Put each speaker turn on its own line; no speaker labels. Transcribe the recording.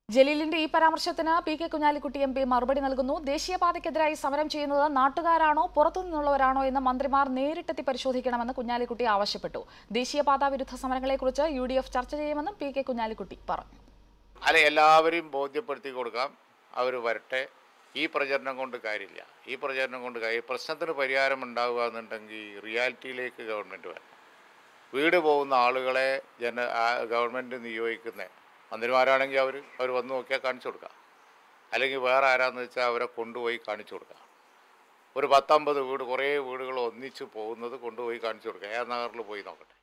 ജലീലിന്റെ ഈ പരാമർശത്തിന് P K Kunhalikutty M P മറുപടി നൽകുന്നു ദേശീയപാതയ്ക്കെതിരായി സമരം ചെയ്യുന്നത് നാട്ടുകാരാണോ പുറത്തുനിന്നുള്ളവരാണോ എന്ന് മന്ത്രിമാർ നേരിട്ടെത്തി പരിശോധിക്കണമെന്ന് കുഞ്ഞാലിക്കുട്ടി ആവശ്യപ്പെട്ടു ദേശീയപാതാ വിരുദ്ധ സമരങ്ങളെക്കുറിച്ച് യു ഡി എഫ് ചർച്ച ചെയ്യുമെന്നും പി കെ കുഞ്ഞാലിക്കുട്ടി പറഞ്ഞു
അല്ല എല്ലാവരെയും ബോധ്യപ്പെടുത്തി കൊടുക്കാം അവർ വരട്ടെ ഈ പ്രചരണം കൊണ്ട് കാര്യമില്ല ഈ പ്രചരണം കൊണ്ട് കാര്യം പ്രശ്നത്തിന് പരിഹാരം ഉണ്ടാവുക എന്നുണ്ടെങ്കിൽ റിയാലിറ്റിയിലേക്ക് ഗവൺമെൻറ് വരണം വീട് പോകുന്ന ആളുകളെ ജന ഗവൺമെൻറ് നിയോഗിക്കുന്ന മന്ത്രിമാരാണെങ്കിൽ അവർ അവർ വന്ന് നോക്കിയാൽ കാണിച്ചു കൊടുക്കാം അല്ലെങ്കിൽ വേറെ ആരാന്ന് വെച്ചാൽ അവരെ കൊണ്ടുപോയി കാണിച്ചു കൊടുക്കാം ഒരു പത്തമ്പത് വീട് കുറേ വീടുകൾ ഒന്നിച്ച് പോകുന്നത് കൊണ്ടുപോയി കാണിച്ചു കൊടുക്കുക ഏ നഗറിൽ പോയി നോക്കട്ടെ